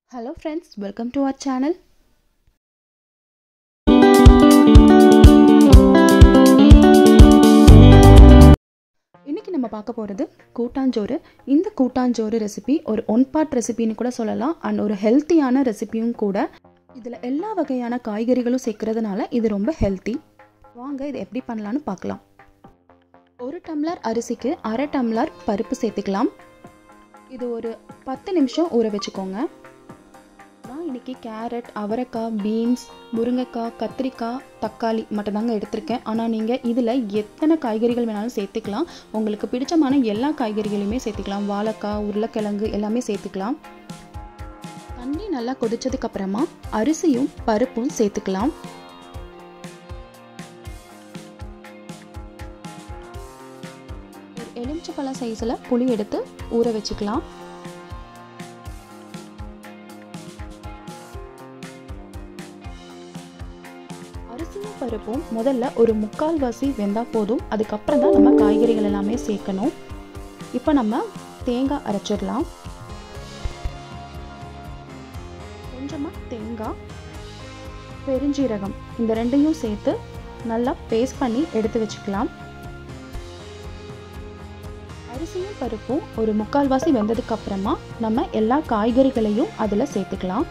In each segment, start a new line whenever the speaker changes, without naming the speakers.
hello friends welcome to our channel இன்றைக்கி நம்ம பார்க்க போகிறது கூட்டாஞ்சோறு இந்த கூட்டாஞ்சோறு ரெசிபி ஒரு ஒன் பார்ட் ரெசிபின்னு கூட சொல்லலாம் அண்ட் ஒரு ஹெல்த்தியான ரெசிபியும் கூட இதில் எல்லா வகையான காய்கறிகளும் சேர்க்கறதுனால இது ரொம்ப ஹெல்த்தி வாங்க இது எப்படி பண்ணலான்னு பார்க்கலாம் ஒரு டம்ளர் அரிசிக்கு அரை டம்ளர் பருப்பு சேர்த்துக்கலாம் இது ஒரு பத்து நிமிஷம் ஊற வச்சுக்கோங்க நான் இன்னைக்கு கேரட் அவரைக்காய் பீன்ஸ் முருங்கைக்காய் கத்திரிக்காய் தக்காளி மட்டும் தாங்க எடுத்திருக்கேன் ஆனால் நீங்கள் இதில் எத்தனை காய்கறிகள் வேணாலும் சேர்த்துக்கலாம் உங்களுக்கு பிடிச்சமான எல்லா காய்கறிகளையுமே சேர்த்துக்கலாம் வாழைக்காய் உருளைக்கிழங்கு எல்லாமே சேர்த்துக்கலாம் தண்ணி நல்லா கொதிச்சதுக்கு அப்புறமா அரிசியும் பருப்பும் சேர்த்துக்கலாம் ஒரு எலுமிச்சப்பழம் சைஸில் புளி எடுத்து ஊற வச்சுக்கலாம் அரிசியும் பருப்பும் முதல்ல ஒரு முக்கால் வாசி வெந்தால் போதும் அதுக்கப்புறம் தான் நம்ம காய்கறிகள் எல்லாமே சேர்க்கணும் இப்போ நம்ம தேங்காய் அரைச்சிடலாம் கொஞ்சமாக தேங்காய் பெருஞ்சீரகம் இந்த ரெண்டையும் சேர்த்து நல்லா பேஸ்ட் பண்ணி எடுத்து வச்சுக்கலாம் அரிசியும் பருப்பும் ஒரு முக்கால்வாசி வெந்ததுக்கு அப்புறமா நம்ம எல்லா காய்கறிகளையும் அதில் சேர்த்துக்கலாம்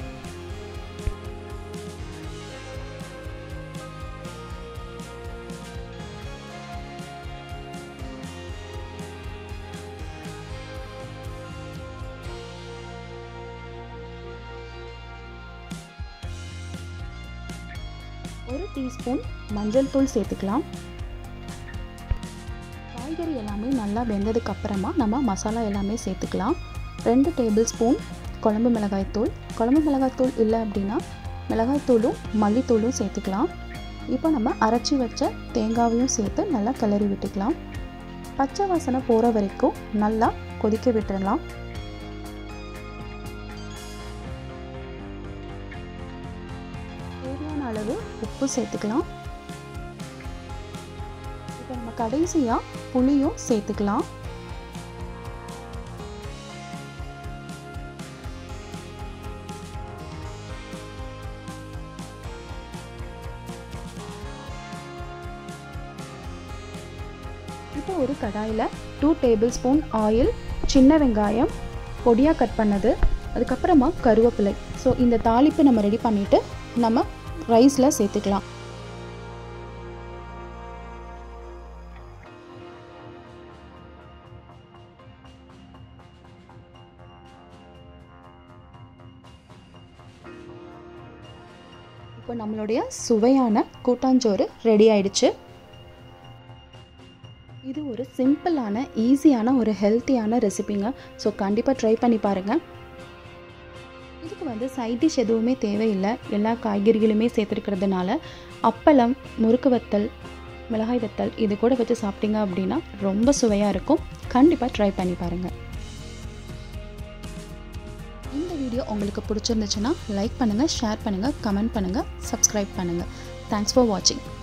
ஒரு டீஸ்பூன் மஞ்சள் தூள் சேர்த்துக்கலாம் காய்கறி எல்லாமே நல்லா வெந்ததுக்கு அப்புறமா நம்ம மசாலா எல்லாமே சேர்த்துக்கலாம் ரெண்டு டேபிள் ஸ்பூன் குழம்பு மிளகாய்த்தூள் குழம்பு மிளகாய்த்தூள் இல்லை அப்படின்னா மிளகாய்த்தூளும் மல்லித்தூளும் சேர்த்துக்கலாம் இப்போ நம்ம அரைச்சி வச்ச தேங்காவையும் சேர்த்து நல்லா கிளறி விட்டுக்கலாம் பச்சை வாசனை போகிற வரைக்கும் நல்லா கொதிக்க விட்டுடலாம் தேவையான அளவு உப்பு சேர்த்துக்கலாம் இப்போ நம்ம கடைசியாக புளியும் சேர்த்துக்கலாம் இப்போ ஒரு கடாயில் டூ டேபிள் ஸ்பூன் ஆயில் சின்ன வெங்காயம் பொடியாக கட் பண்ணது அதுக்கப்புறமா கருவேப்பிலை ஸோ இந்த தாளிப்பு நம்ம ரெடி பண்ணிவிட்டு நம்ம ரைஸில் சேர்த்துக்கலாம் இப்போ நம்மளுடைய சுவையான கூட்டாஞ்சோறு ரெடி ஆயிடுச்சு இது ஒரு சிம்பிளான ஈஸியான ஒரு ஹெல்த்தியான ரெசிபிங்க ஸோ கண்டிப்பாக ட்ரை பண்ணி பாருங்கள் இதுக்கு வந்து சைட் டிஷ் எதுவுமே தேவையில்லை எல்லா காய்கறிகளுமே சேர்த்துருக்கிறதுனால அப்பளம் முறுக்கு வத்தல் மிளகாய் வத்தல் இது கூட வச்சு சாப்பிட்டீங்க அப்படின்னா ரொம்ப சுவையாக இருக்கும் கண்டிப்பாக ட்ரை பண்ணி பாருங்கள் இந்த வீடியோ உங்களுக்கு பிடிச்சிருந்துச்சுன்னா லைக் பண்ணுங்கள் ஷேர் பண்ணுங்கள் கமெண்ட் பண்ணுங்கள் சப்ஸ்கிரைப் பண்ணுங்கள் தேங்க்ஸ் ஃபார் வாட்சிங்